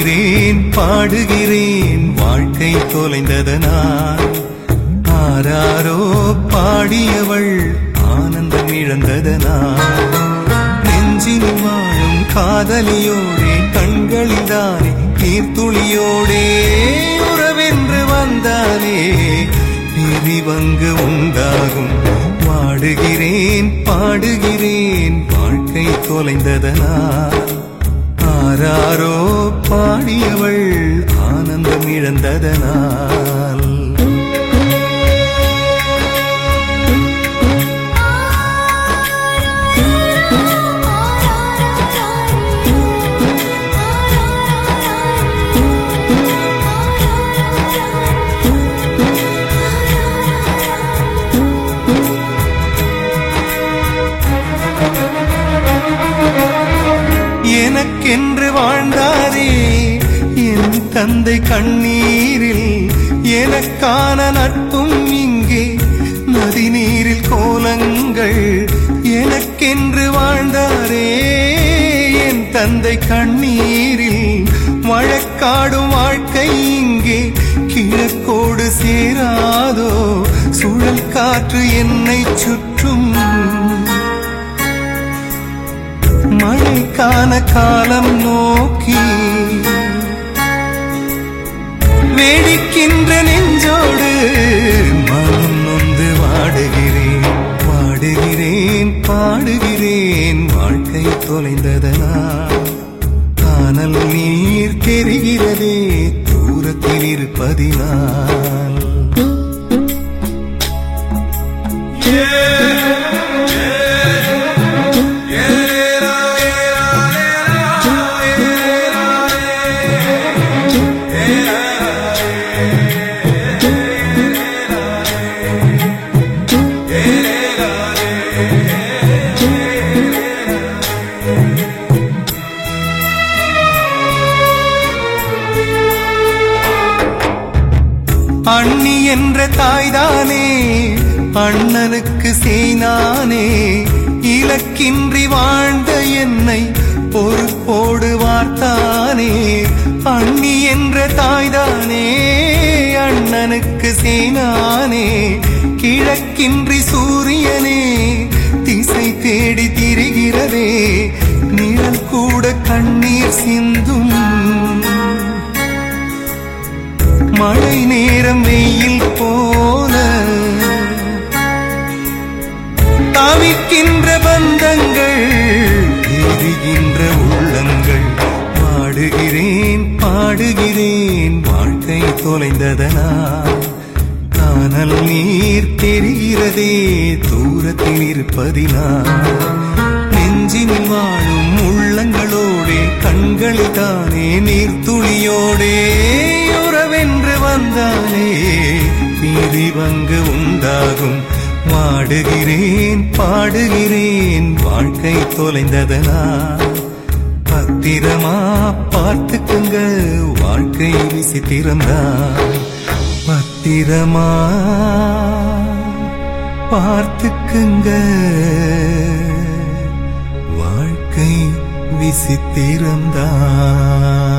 வாடுகிறேன் பாடுகிறேன் வாழ்க்கை தொலைந்ததனால் ஆராரோ பாடியவள் ஆனந்தம் இழந்ததனால் நெஞ்சில் வாழும் காதலியோடே கண்களில்தானே நீர்த்துளியோடே உறவென்று வந்தாலே பிரிவங்கு உண்டாகும் வாடுகிறேன் பாடுகிறேன் வாழ்க்கை தொலைந்ததனால் ஆராரோ பாடியவள் ஆனந்தம் இழந்ததனால் எனக்கென்று வாழ்ந்தாரே என் தந்தை கண்ணீரில் எனக்கான நட்பும் இங்கே நதி நீரில் கோலங்கள் எனக்கென்று வாழ்ந்தாரே என் தந்தை கண்ணீரில் வழக்காடும் வாழ்க்கை இங்கே கிழக்கோடு சேராதோ சுழல் காற்று என்னை சுற்றும் மழைக்கான காலம் நோக்கி வேடிக்கின்ற நெஞ்சோடு மனம் நொந்து வாடுகிறேன் வாடுகிறேன் பாடுகிறேன் வாழ்க்கை தொலைந்ததனால் காணல் நீர் தெரிகிறதே தூரத்தில் இருப்பதினால் அண்ணி என்ற தாய்தானே அண்ணனுக்கு செய்தானே இலக்கின்றி வாழ்ந்த என்னை பொறுப்போடு வார்த்தானே அண்ணி என்ற தாய்தானே அண்ணனுக்கு செய்தானே கிழக்கின்றி சூரியனே திசை தேடி திரிகிறதே நிழல் கூட கண்ணீர் சிந்தும் மழை நேரம் வெயில் போல தவிக்கின்ற பந்தங்கள் எரிகின்ற உள்ளங்கள் பாடுகிறேன் பாடுகிறேன் வாழ்க்கை தொலைந்ததனால் காணல் நீர் தெரிகிறதே தூரத்தில் இருப்பதினால் நெஞ்சினில் வாழும் உள்ளங்களோடே கண்களில் தானே நீர்த்துளியோடே உறவென்று வந்தாலே பிரிவங்கு உண்டாகும் வாடுகிறேன் பாடுகிறேன் வாழ்க்கை தொலைந்ததனால் பத்திரமா பார்த்துக்குங்க வாழ்க்கை விசித்திரம்தான் பத்திரமா பார்த்துக்குங்க வாழ்க்கை விசித்திரம்தான்